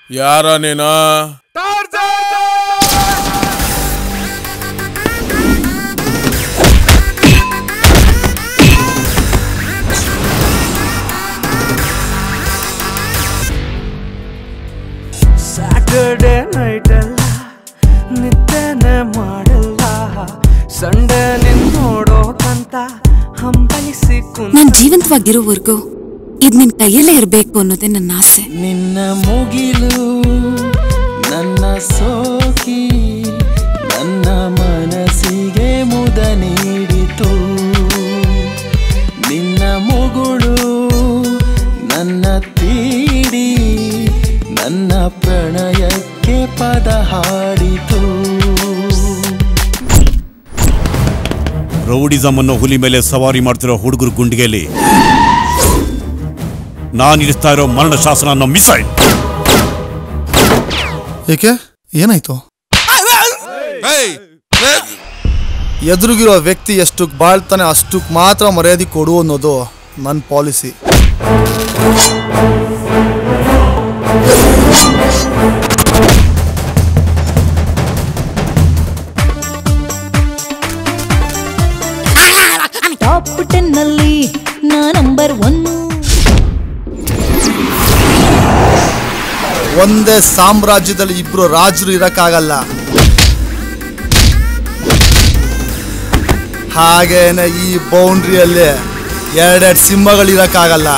ಯಾರ ನೀನು Saturday night ಅಲ್ಲ ನಿದ್ದೆನೆ ಮಾಡಲ್ಲ ಸಂಡೇ ನಿನ್ ನೋಡೋಕಂತ ಹಂಬಲಿಸಿ ಕುಂತ ನಾನ್ ಜೀವಂತವಾಗಿರೋವರೆಗೂ ಇದ್ ನಿನ್ ಕೈಯಲ್ಲೇ ಇರ್ಬೇಕು ಅನ್ನೋದೇ ನನ್ನ ಆಸೆ ನಿನ್ನ ಮುಗಿಲು ನನ್ನ ಸೋಕಿ ನನ್ನ ಮನಸ್ಸಿಗೆ ಮುದ ನೀಡಿತು ನಿನ್ನ ಮುಗುಳು ನನ್ನ ತೀಡಿ ನನ್ನ ಪ್ರಣಯಕ್ಕೆ ಪದ ಹಾಡಿತು ರೌಡಿಸಮ್ ಅನ್ನೋ ಹುಲಿ ಮೇಲೆ ಸವಾರಿ ಮಾಡ್ತಿರೋ ಹುಡುಗರು ಗುಂಡಿಗೆಯಲ್ಲಿ ನಾನು ಇರಿಸ್ತಾ ಇರೋ ಮರಣ ಶಾಸನ ಅನ್ನೋ ಮಿಸೈಲ್ ಏಕೆ ಏನಾಯ್ತು ಎದುರುಗಿರೋ ವ್ಯಕ್ತಿ ಎಷ್ಟಕ್ಕೆ ಬಾಳ್ತಾನೆ ಅಷ್ಟಕ್ಕೆ ಮಾತ್ರ ಮರ್ಯಾದೆ ಕೊಡು ಅನ್ನೋದು ನನ್ನ ಪಾಲಿಸಿ ಟಾಪ್ ಟೆನ್ ನಲ್ಲಿ ನಾ ನಂಬರ್ ಒನ್ ಒಂದೇ ಸಾಮ್ರಾಜ್ಯದಲ್ಲಿ ಇಬ್ರು ರಾಜರು ಇರಕ್ಕಾಗಲ್ಲ ಹಾಗೇನೆ ಈ ಬೌಂಡ್ರಿಯಲ್ಲಿ ಎರಡೆರಡು ಸಿಂಹಗಳು ಇರಕ್ಕಾಗಲ್ಲ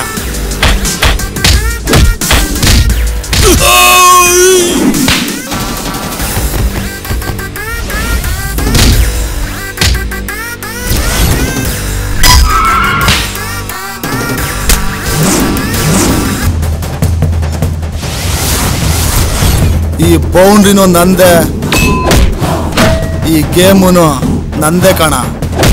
ಈ ಬೌಂಡ್ರಿನೂ ನಂದೇ ಈ ಗೇಮುನು ನಂದೇ ಕಣ